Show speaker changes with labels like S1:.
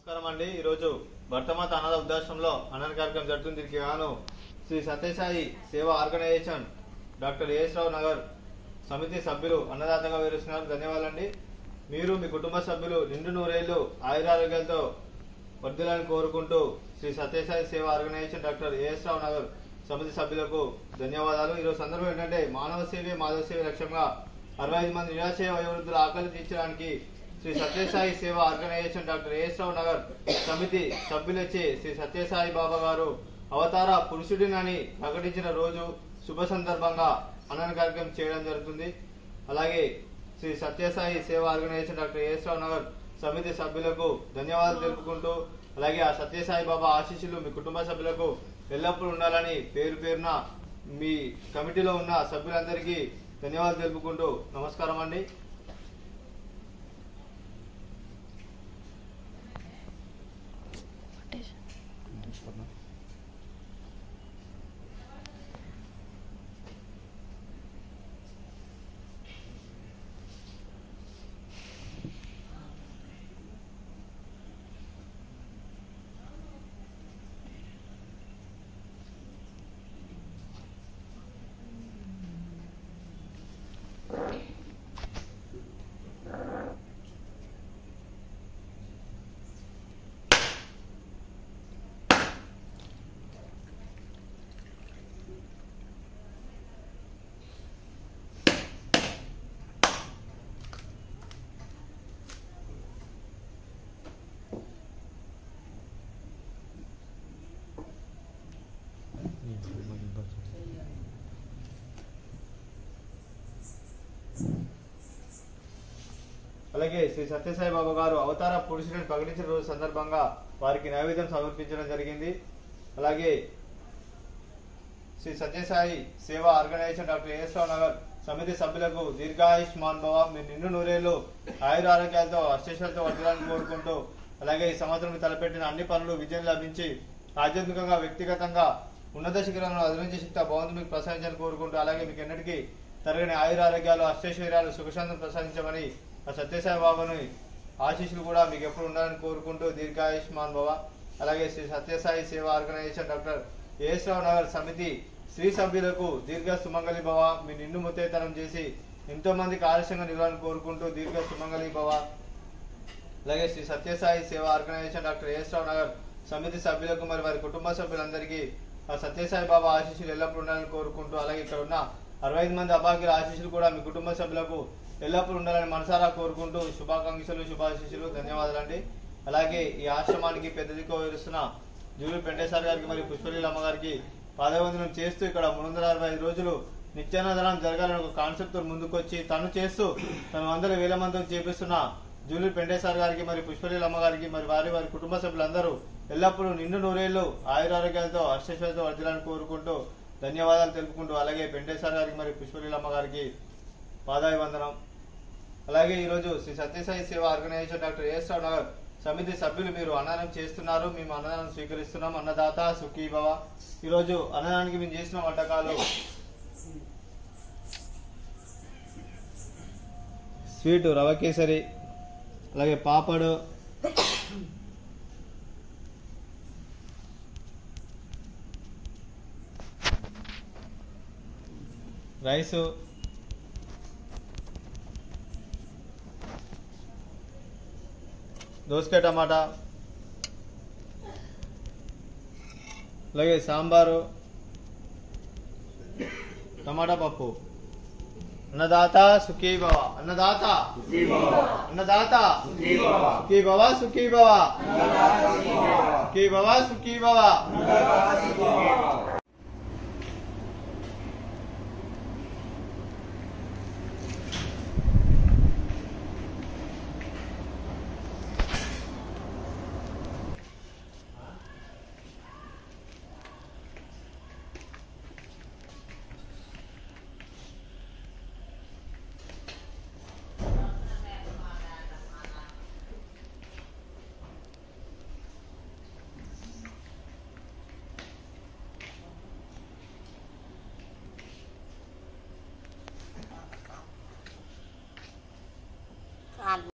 S1: నమస్కారం అండి ఈరోజు భర్తమాత అనాథ ఉద్దేశంలో అన్నదాన కార్యక్రమం జరుగుతుంది దీనికి గాను Sri Sathya Sai Seva organisation doctor AS Rao Nagar Samiti సభ్యులు అన్నదాతగా వివరిస్తున్నారు ధన్యవాదాలండి మీరు మీ కుటుంబ సభ్యులు నిండు నూరేళ్లు ఆయురారోగ్యాలతో వర్ధిల్లాలని కోరుకుంటూ Sri Sathya Sai Seva organisation doctor AS Rao Nagar Samiti సభ్యులకు ధన్యవాదాలు ఈరోజు సందర్భం ఏంటంటే మానవ సేవే మాధవ సేవ లక్ష్యంగా అరవై ఐదు మంది నిరాశయ వయోవృద్ధుల ఆకలి తీర్చడానికి Sri Sathya Sai Seva organisation doctor AS Rao Nagar Samiti సభ్యులచే శ్రీ సత్యసాయి బాబా గారు అవతార పురుషుడినని ప్రకటించిన రోజు శుభ సందర్భంగా అన్నదాన కార్యక్రమం చేయడం జరుగుతుంది అలాగే Sri Sathya Sai Seva organisation doctor AS Rao Nagar Samiti సభ్యులకు ధన్యవాదాలు తెలుపుకుంటూ అలాగే ఆ సత్యసాయి బాబా ఆశీస్సులు మీ కుటుంబ సభ్యులకు ఎల్లప్పుడూ ఉండాలని పేరు పేరున మీ కమిటీలో ఉన్న సభ్యులందరికీ ధన్యవాదాలు తెలుపుకుంటూ నమస్కారం అండి అలాగే శ్రీ సత్యసాయి బాబా గారు అవతార పురుషుడిని ప్రకటించిన రోజు సందర్భంగా వారికి నైవేద్యం సమర్పించడం జరిగింది అలాగే Sri Sathya Sai Seva organisation doctor AS Rao Nagar Samiti సభ్యులకు దీర్ఘాయుష్మాన్ భవ మీ నిండు నూరేళ్లు ఆయుర ఆరోగ్యాలతో అష్టేశ్వరతో వర్తిల్లాలని కోరుకుంటూ అలాగే ఈ సంవత్సరం తలపెట్టిన అన్ని పనులు విజయం లభించి ఆధ్యాత్మికంగా వ్యక్తిగతంగా ఉన్నత శిఖరాలను అధిగమించే శక్తి ఆ భగవంతుడు మీకు ప్రసాదించాలని కోరుకుంటూ అలాగే మీకు ఎన్నటికీ తరగని ఆయుర ఆరోగ్యాలు అష్టైశ్వర్యాలు సుఖశాంతం ప్రసాదించమని ఆ సత్యసాయి బాబాని ఆశీస్సులు కూడా మీకు ఎప్పుడు ఉండాలని కోరుకుంటూ దీర్ఘాయుష్మాన్ భవ అలాగే Sri Sathya Sai Seva organisation doctor AS Rao Nagar Samiti స్త్రీ సభ్యులకు దీర్ఘ సుమంగళి భవ మీ నిండు ముత్తేతనం చేసి ఎంతో మందికి ఆలస్యంగా నిలవాలని కోరుకుంటూ దీర్ఘ సుమంగళి భవ అలాగే Sri Sathya Sai Seva organisation doctor AS Rao Nagar Samiti సభ్యులకు మరి వారి కుటుంబ సభ్యులందరికీ ఆ సత్యసాయి బాబా ఆశీస్సులు ఎల్లప్పుడూ ఉండాలని కోరుకుంటూ అలాగే ఇక్కడ ఉన్న అరవై ఐదు మంది అభాగ్యుల ఆశీస్సులు కూడా మీ కుటుంబ సభ్యులకు ఎల్లప్పుడూ ఉండాలని మనసారా కోరుకుంటూ శుభాకాంక్షలు శుభాశీస్సులు ధన్యవాదాలండి అలాగే ఈ ఆశ్రమానికి పెద్ద దిక్కు వహిస్తున్న జూలు పెండేశ్వర్ గారికి మరియు పుష్పలీల అమ్మగారికి పాదవందనం చేస్తూ ఇక్కడ మూడు వందల అరవై ఐదు రోజులు నిత్యాన్నదానం జరగాలని ఒక కాన్సెప్ట్ తో ముందుకొచ్చి తను చేస్తూ తను వందల వేల మందికి చేపిస్తున్న జూలూరు పెండేశ్వర్ గారికి మరి పుష్పలీల అమ్మగారికి మరి వారి వారి కుటుంబ సభ్యులందరూ ఎల్లప్పుడూ నిండు నూరేళ్లు ఆయురారోగ్యాలతో అష్టశ్వరతో వర్ధిల్లాలని కోరుకుంటూ ధన్యవాదాలు తెలుపుకుంటూ అలాగే పెండేశ్వర్ గారికి మరి పుష్పలీల అమ్మగారికి పాదాయ వందనం అలాగే ఈరోజు Sri Sathya Sai Seva organisation doctor AS Rao Nagar Samiti సభ్యులు మీరు అన్నదానం చేస్తున్నారు మేము అన్నదానం స్వీకరిస్తున్నాం అన్నదాత సుఖీ భవ ఈరోజు అన్నదానానికి మేము చేసిన వంటకాలు స్వీట్ రవ కేసరి అలాగే పాపడు రైసు దోసకాయ టమాటా అలాగే సాంబారు టమాటా పప్పు అన్నదాత సుఖీ భవ అన్నదాత అన్నదాత సుఖీ భవ సుఖీ భవ సుఖీ భవ సుఖీ భవ